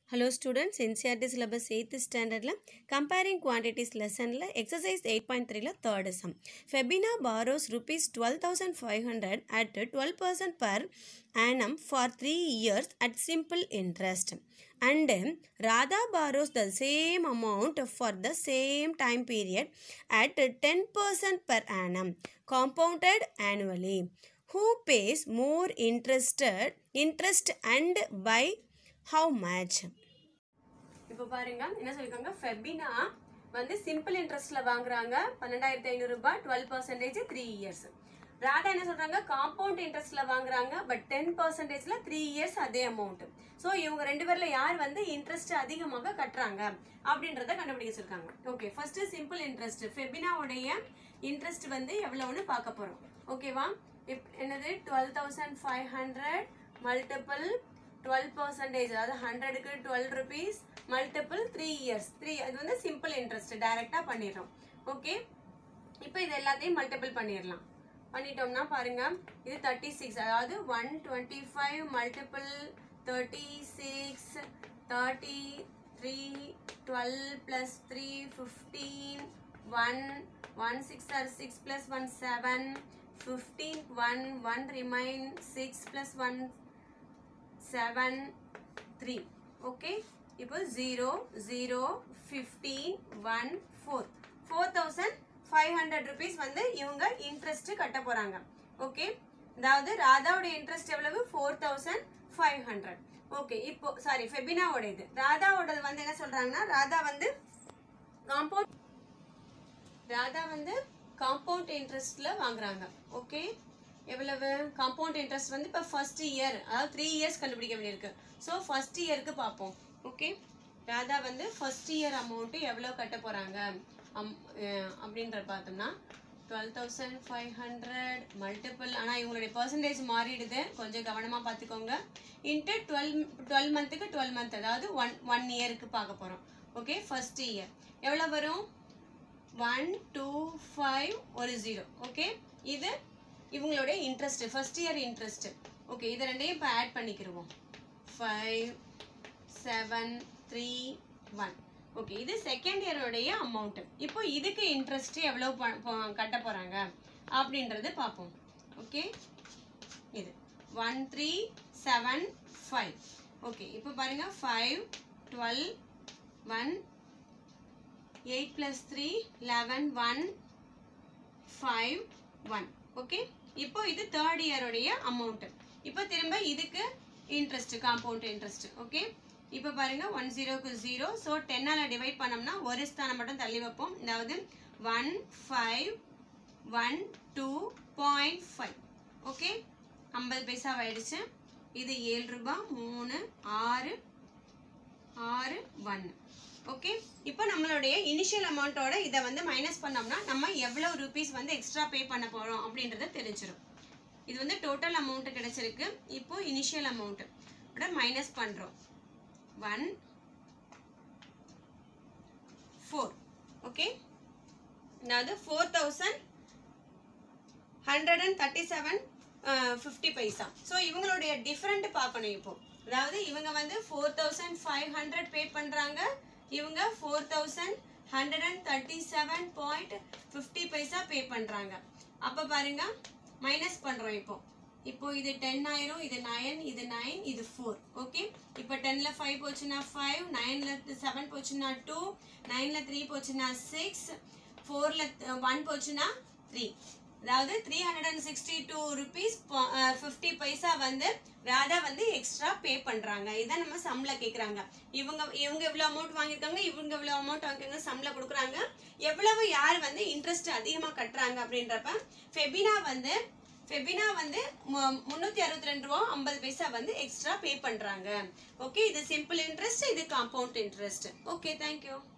Hello students NCERT syllabus eighth ஸ்டாண்டர்டில் comparing quantities லெசனில் exercise eight point த்ரீல third sum Fabina borrows rupees twelve thousand five hundred at twelve percent per annum for three years at simple interest and Radha borrows the same amount for the same time period at 10% per annum compounded annually. Who pays more interested interest and by how much? இப்போ பாருங்க என்ன சொல்லிருக்காங்க ஃபெபினா வந்து simple இன்ட்ரெஸ்ட்ல வாங்குறாங்க பன்னெண்டாயிரத்தி ஐநூறு ரூபாய் twelve percentage three years Radha என்ன சொல்றாங்க காம்பவுண்ட் இன்ட்ரெஸ்ட்ல வாங்குறாங்க பட் டென் பர்சன்டேஜ்ல த்ரீ இயர்ஸ் அதே அமௌண்ட் ஸோ இவங்க ரெண்டு பேர்ல யார் வந்து இன்ட்ரெஸ்ட் அதிகமாக கட்டுறாங்க அப்படின்றத கண்டுபிடிக்க சொல்லிருக்காங்க ஓகே ஃபர்ஸ்ட் சிம்பிள் இன்ட்ரெஸ்ட் ஃபெபினாவுடைய இன்ட்ரெஸ்ட் வந்து எவ்வளவுன்னு பார்க்க போறோம் ஓகேவா இப் என்னது twelve thousand five hundred multiple twelve percentage அதாவது ஹண்ட்ரடுக்கு twelve rupees multiple three years three அது வந்து சிம்பிள் இன்ட்ரெஸ்ட் டைரக்டா பண்ணிடுறோம் ஓகே இப்போ இது எல்லாத்தையும் மல்டிபிள் பண்ணிடலாம் பண்ணிட்டோம்னா பாருங்க இது தேர்ட்டி சிக்ஸ் அதாவது one twenty five multiple thirty six thirty three twelve plus three fifteen one one six or six plus one seven fifteen one one remain six plus one seven three okay இப்போ zero zero fifteen one four four thousand five hundred rupees வந்து இவங்க interest கட்ட போறாங்க okay அதாவது ராதாவோட interest எவ்வளவு four thousand five hundred okay இப்போ sorry ஃபெபினாவோட இது ராதாவோடது வந்து என்ன சொல்றாங்கன்னா ராதா வந்து காம்பவுண்ட் ராதா வந்து காம்பவுண்ட் இன்ட்ரெஸ்ட்ல வாங்குறாங்க ஓகே எவ்வளவு காம்பவுண்ட் இன்ட்ரெஸ்ட் வந்து இப்போ ஃபர்ஸ்ட் இயர் அதாவது த்ரீ இயர்ஸ் கண்டுபிடிக்க வேண்டியிருக்கு ஸோ ஃபர்ஸ்ட் இயருக்கு பார்ப்போம் ஓகே ராதா வந்து ஃபர்ஸ்ட் இயர் அமௌண்ட்டு எவ்வளோ கட்ட போகிறாங்க அம் அஹ் அப்படின்ற பார்த்தோம்னா twelve thousand five hundred multiple ஆனால் இவங்களுடைய பர்சன்டேஜ் மாறிடுது கொஞ்சம் கவனமாக பார்த்துக்கோங்க இன்ட்டு டுவெல் டுவெல் மந்த்துக்கு டுவெல் மந்த் அதாவது ஒன் ஒன் இயருக்கு பார்க்க போகிறோம் ஓகே ஃபர்ஸ்ட் இயர் எவ்வளோ வரும் ஒன் டூ ஃபைவ் ஒரு ஜீரோ ஓகே இது இவங்களுடைய interest first year interest okay இதை ரெண்டையும் இப்போ ஆட் பண்ணிக்கிருவோம் five seven three one okay இது செகண்ட் இயருடைய அமௌண்ட் இப்போ இதுக்கு இன்ட்ரெஸ்ட் எவ்வளோ ப- ப- கட்ட போகிறாங்க அப்படின்றது பார்ப்போம் ஓகே இது one three seven five okay இப்போ பாருங்க five twelve one eight plus three eleven one five one okay இப்போ இது தேர்ட் இயருடைய அமௌண்ட் இப்போ திரும்ப இதுக்கு இன்ட்ரெஸ்ட் காம்பவுண்ட் இன்ட்ரெஸ்ட் ஓகே இப்போ பாருங்க ஒன் ஜீரோக்கு ஜீரோ ஸோ டென்னால் டிவைட் பண்ணோம்னா ஒரு ஸ்தானம் மட்டும் தள்ளி வைப்போம் அதாவது one five one two point five okay ஐம்பது பைசா ஆயிடுச்சு இது ஏழு ரூபாய் மூணு ஆறு ஆறு ஒன்று ஓகே இப்போ நம்மளுடைய இனிஷியல் அமௌண்ட்டோட இதை வந்து மைனஸ் பண்ணோம்னா நம்ம எவ்வளோ ருபீஸ் வந்து எக்ஸ்ட்ரா பே பண்ண போகிறோம் அப்படின்றத தெரிஞ்சிடும் இது வந்து டோட்டல் அமௌண்ட் கிடைச்சிருக்கு இப்போ இனிஷியல் அமௌண்ட் மைனஸ் பண்ணுறோம் ஒன் ஃபோர் ஓகே அதாவது four thousand hundred and thirty seven fifty paisa so இவங்களுடைய டிஃப்ரெண்ட் பார்க்கணும் இப்போ அதாவது இவங்க வந்து four thousand five hundred pay பண்ணுறாங்க இவங்க four thousand hundred and thirty seven point fifty paisa pay பண்ணுறாங்க அப்போ பாருங்க மைனஸ் பண்ணுறோம் இப்போ இப்போ இது டென் ஆயிரும் இது நைன் இது நைன் இது ஃபோர் ஓகே இப்போ டென்ல ஃபைவ் போச்சுன்னா ஃபைவ் நைன்ல செவன் போச்சுன்னா டூ நைன்ல த்ரீ போச்சுன்னா சிக்ஸ் ஃபோர்ல ஒன் போச்சுன்னா த்ரீ அதாவது three hundred and sixty two rupees fifty paisa வந்து ராதா வந்து எக்ஸ்ட்ரா பே பண்ணுறாங்க இதான் நம்ம சம்ல கேட்குறாங்க இவங்க இவங்க இவ்வளோ அமௌண்ட் வாங்கியிருக்காங்க இவங்க இவ்வளோ அமௌண்ட் வாங்கியிருக்காங்க சம்ல கொடுக்குறாங்க எவ்வளவு யார் வந்து இன்ட்ரெஸ்ட் அதிகமாக கட்டுறாங்க அப்படின்றப்ப ஃபெபினா வந்து ஃபெபினா வந்து மு- முந்நூற்றி அறுபத்தி ரெண்டு ரூபா ஐம்பது பைசா வந்து எக்ஸ்ட்ரா பே பண்ணுறாங்க ஓகே இது சிம்பிள் இன்ட்ரெஸ்ட் இது காம்பவுண்ட் இன்ட்ரெஸ்ட் ஓகே தேங்க்யூ